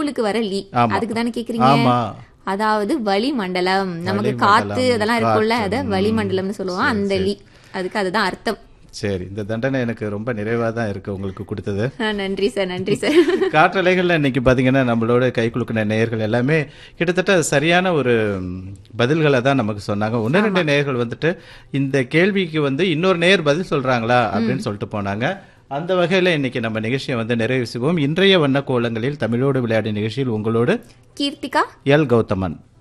நூலுக்கு வர லீ ஆமா. அதுக்கு தானே கேக்குறீங்க ஆமா அதாவது வளிமண்டலம் நமக்கு காத்து அதெல்லாம் இருக்கும்ல அத வளிமண்டலம்னு சொல்லுவோம் அந்த லீ அதுக்கு அதுதான் அர்த்தம் சரி இந்த தண்டனை எனக்கு ரொம்ப நிறைவா தான் இருக்கு உங்களுக்கு கொடுத்தது ஆ, நன்றி சார் நன்றி சார் காற்றலைகள்ல இன்னைக்கு பாத்தீங்கன்னா நம்மளோட கை குலுக்கின நேயர்கள் எல்லாமே கிட்டத்தட்ட சரியான ஒரு ம், பதில்களை தான் நமக்கு சொன்னாங்க ஒன்னு ரெண்டு நேயர்கள் வந்துட்டு இந்த கேள்விக்கு வந்து இன்னொரு நேயர் பதில் சொல்றாங்களா அப்படின்னு சொல்லிட்டு போனாங்க அந்த வகையில இன்னைக்கு நம்ம நிகழ்ச்சியை வந்து நிறைவு செய்வோம் இன்றைய வண்ண கோலங்களில் தமிழோடு விளையாடிய நிகழ்ச்சியில் உங்களோடு கீர்த்திகா எல் கௌதமன்